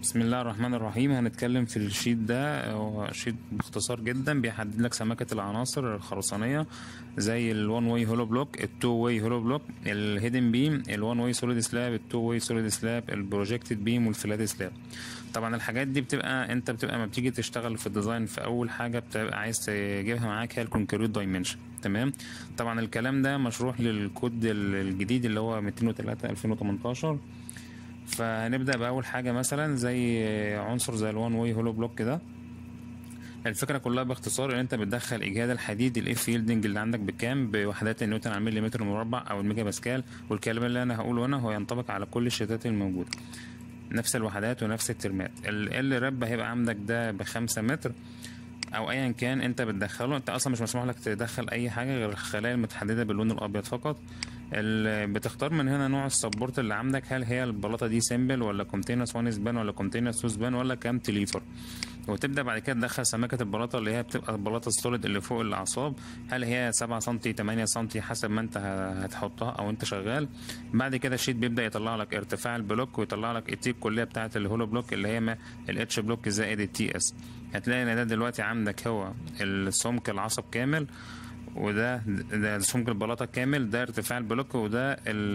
بسم الله الرحمن الرحيم هنتكلم في الشيت ده هو شيت باختصار جدا بيحدد لك سماكة العناصر الخرسانية زي الوان واي هولو بلوك التو واي هولو بلوك الهيدن بيم الوان واي سوليد سلاب التو واي سوليد سلاب البروجكتد بيم والفلات سلاب طبعا الحاجات دي بتبقى انت بتبقى ما بتيجي تشتغل في الديزاين في اول حاجة بتبقى عايز تجيبها معاك هي الكونكريت دايمنشن تمام طبعا الكلام ده مشروح للكود الجديد اللي هو 203 2018 فهنبدأ بأول حاجة مثلا زي عنصر زي الوان واي هولو بلوك ده الفكرة كلها باختصار ان انت بتدخل اجهاد الحديد الاف يلدنج اللي عندك بكام بوحدات النيوتن على المليمتر مربع او الميجا باسكال والكلام اللي انا هقوله هنا هو ينطبق على كل الشتات الموجودة نفس الوحدات ونفس الترمات ال رب هيبقى عندك ده بخمسة متر او ايا كان انت بتدخله انت اصلا مش مسموح لك تدخل اي حاجه غير الخلايا المتحدده باللون الابيض فقط بتختار من هنا نوع السبورت اللي عندك هل هي البلاطه دي سيمبل ولا كونتينوس وان سبان ولا كونتينوس تو سبان ولا كانتليفر وتبدا بعد كده تدخل سمكه البلاطه اللي هي بتبقى البلاطه السوليد اللي فوق الاعصاب هل هي 7 سم 8 سم حسب ما انت هتحطها او انت شغال بعد كده الشيت بيبدا يطلع لك ارتفاع البلوك ويطلع لك التي الكليه بتاعه الهولو بلوك اللي هي الاتش بلوك زائد التي اس هتلاقي ان ده دلوقتي عندك هو السمك العصب كامل وده ده سمك البلاطه كامل ده ارتفاع البلوك وده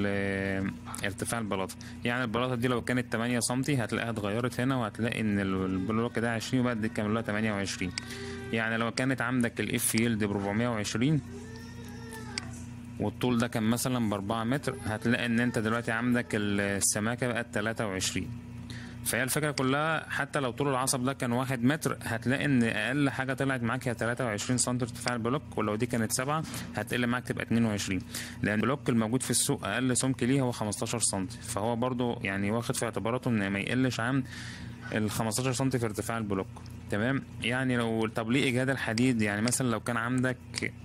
ارتفاع البلاطه يعني البلاطه دي لو كانت 8 سم هتلاقيها اتغيرت هنا وهتلاقي ان البلوك ده 20 وبعد دي كامل لها 28 يعني لو كانت عندك الاف يلد ب 420 والطول ده كان مثلا ب 4 متر هتلاقي ان انت دلوقتي عندك السماكه بقت 23 فهي الفكرة كلها حتى لو طول العصب ده كان واحد متر هتلاقي ان اقل حاجة طلعت معاك هي 23 سم ارتفاع البلوك ولو دي كانت سبعة هتقل معاك تبقى 22 لان البلوك الموجود في السوق اقل سمك ليه هو 15 سم فهو برضو يعني واخد في اعتباراته ان ما يقلش عن ال 15 سم في ارتفاع البلوك تمام يعني لو طب ليه اجهاد الحديد يعني مثلا لو كان عندك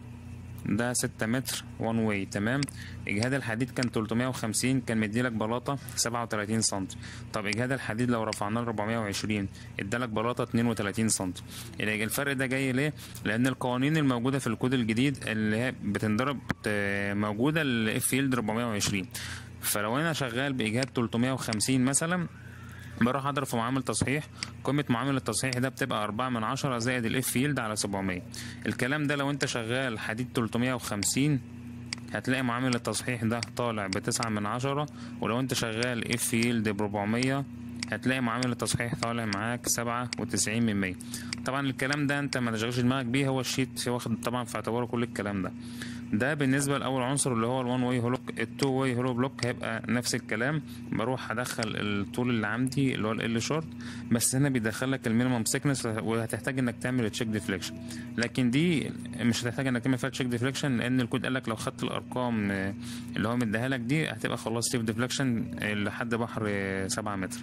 ده ستة متر وان واي تمام اجهاد الحديد كان 350 كان مديلك بلاطه 37 سم طب اجهاد الحديد لو رفعناه ل 420 ادالك بلاطه 32 سم الفرق ده جاي ليه لان القوانين الموجوده في الكود الجديد اللي هي بتنضرب موجوده الاف يلد 420 فلو انا شغال باجهاد 350 مثلا بروح اضرب في معامل تصحيح قيمة معامل التصحيح ده بتبقى أربعة من عشرة زائد الاف فيلد على سبعمية الكلام ده لو انت شغال حديد تلتمية وخمسين هتلاقي معامل التصحيح ده طالع بتسعة من عشرة ولو انت شغال اف يلد بربعمية هتلاقي معامل التصحيح طالع معاك سبعة وتسعين من مية طبعا الكلام ده انت ما تشغلش دماغك بيه هو الشيت واخد طبعا في اعتباره كل الكلام ده ده بالنسبه لاول عنصر اللي هو الوان واي هولو التو واي هولو بلوك هيبقى نفس الكلام بروح ادخل الطول اللي عندي اللي هو ال شورت بس هنا بيدخل لك المينيمم سيكنس وهتحتاج انك تعمل تشيك ديفليكشن لكن دي مش هتحتاج انك تعمل فيها تشيك ديفليكشن لان الكود قال لك لو خدت الارقام اللي هو مديها لك دي هتبقى خلاص سيف ديفليكشن لحد بحر 7 متر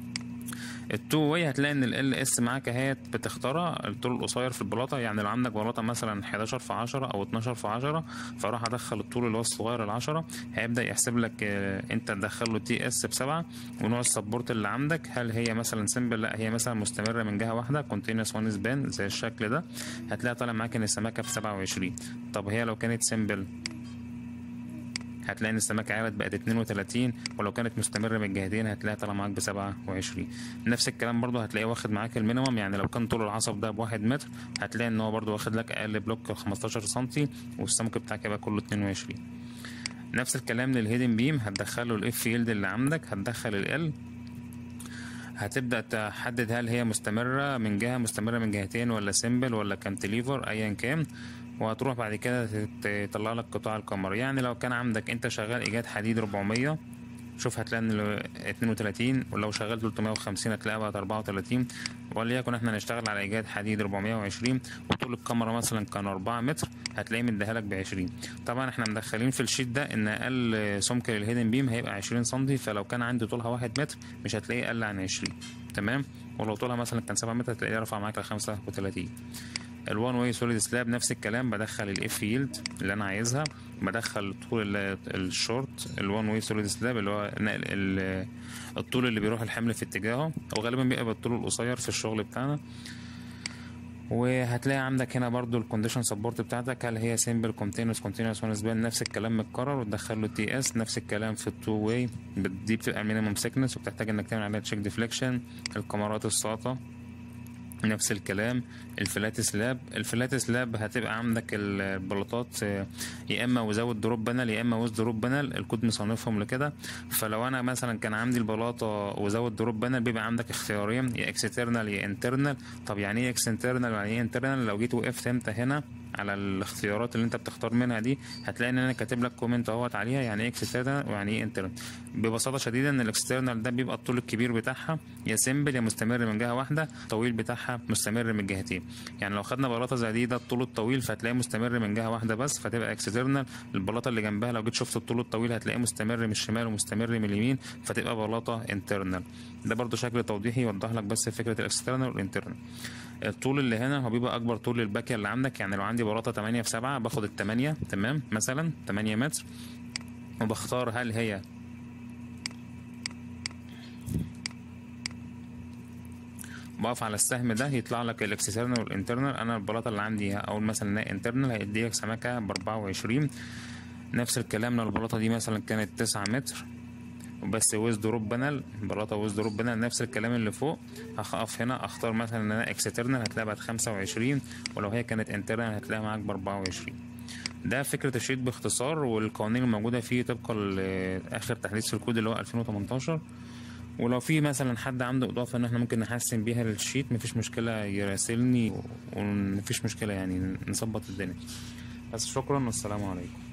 التو واي هتلاقي ان ال اس معاك اهيت بتختارها الطول القصير في البلاطه يعني لو عندك بلاطه مثلا 11 في 10 او 12 في 10 فراح ادخل الطول اللي هو الصغير ال 10 هيبدا يحسب لك انت تدخل له تي اس بسبعه ونوع السبورت اللي عندك هل هي مثلا سمبل لا هي مثلا مستمره من جهه واحده كونتينوس وان سبان زي الشكل ده هتلاقي طالع معاك ان السماكه ب 27 طب هي لو كانت سمبل هتلاقي ان السماكه عالت بقت 32 ولو كانت مستمره من الجهتين هتلاقيها طالعه معاك ب 27 نفس الكلام برضو هتلاقيه واخد معاك المينيمم يعني لو كان طول العصب ده بواحد متر هتلاقي ان هو برضو واخد لك اقل بلوك 15 سم والسمك بتاعك يبقى كله 22 نفس الكلام للهيدن بيم هتدخله الاف يلد اللي عندك هتدخل ال هتبدا تحدد هل هي مستمره من جهه مستمره من جهتين ولا سيمبل ولا كانتليفر ايا كان وهتروح بعد كده تطلع لك قطاع القمر يعني لو كان عندك انت شغال ايجاد حديد 400 شوف هتلاقي ان 32 ولو شغال 350 هتلاقيها بقت 34 وليكن احنا نشتغل على ايجاد حديد 420 وطول الكاميرا مثلا كان 4 متر هتلاقيه مديها لك ب 20 طبعا احنا مدخلين في الشيت ده ان اقل سمك للهيدن بيم هيبقى 20 سم فلو كان عندي طولها 1 متر مش هتلاقيه اقل عن 20 تمام ولو طولها مثلا كان 7 متر هتلاقيه رفع معاك ل 35 الوان واي سوليد سلاب نفس الكلام بدخل الاف يلد اللي انا عايزها بدخل طول الشورت الوان واي سوليد سلاب اللي هو نقل الطول اللي بيروح الحمل في اتجاهه او غالبا بيبقى بالطول القصير في الشغل بتاعنا وهتلاقي عندك هنا برضو الكونديشن سبورت بتاعتك هل هي سيمبل كونتينوس كونتينوس وان سبان نفس الكلام متكرر وتدخل له تي اس نفس الكلام في التو واي دي بتبقى مينيمم سيكنس وبتحتاج انك تعمل عليها تشيك ديفليكشن الكاميرات الساطة نفس الكلام الفلات سلاب الفلات سلاب هتبقى عندك البلاطات آه، يا اما وزود دروب بانل يا اما ويز دروب بانل الكود مصنفهم لكده فلو انا مثلا كان عندي البلاطه وزود دروب بانل بيبقى عندك اختيارين يا اكسترنال يا انترنال طب يعني ايه اكسترنال ويعني ايه انترنال لو جيت وقفت انت هنا على الاختيارات اللي انت بتختار منها دي هتلاقي ان انا كاتب لك كومنت اهوت عليها يعني ايه اكسترنال ويعني ايه انترنال ببساطه شديده ان الاكسترنال ده بيبقى الطول الكبير بتاعها يا سيمبل يا مستمر من جهه واحده طويل بتاعها مستمر من الجهتين يعني لو خدنا بلاطه زي دي ده الطول الطويل فهتلاقيه مستمر من جهه واحده بس فتبقى اكسترنال البلاطه اللي جنبها لو جيت شفت الطول الطويل هتلاقيه مستمر من الشمال ومستمر من اليمين فتبقى بلاطه انترنال ده برضو شكل توضيحي يوضح لك بس فكره الاكسترنال والانترنال الطول اللي هنا هو بيبقى اكبر طول للباكيه اللي عندك يعني لو عندي بلاطه 8 في 7 باخد ال 8 تمام مثلا 8 متر وبختار هل هي بقف على السهم ده يطلع لك الاكسترنال والانترنال انا البلاطه اللي عندي اقول مثلا انها انترنال هيدي لك سمكه ب 24 نفس الكلام لو البلاطه دي مثلا كانت 9 متر بس ويز دروب بانل بلاطه ويز دروب بانل نفس الكلام اللي فوق هقف هنا اختار مثلا ان انا اكسترنال هتلاقيها بقت 25 ولو هي كانت انترنال هتلاقيها معاك ب 24 ده فكرة الشيت باختصار والقوانين الموجودة فيه طبقا لآخر تحديث في الكود اللي هو 2018 ولو في مثلا حد عنده إضافة إن احنا ممكن نحسن بيها للشيت مفيش مشكلة يراسلني ومفيش مشكلة يعني نظبط الدنيا بس شكرا والسلام عليكم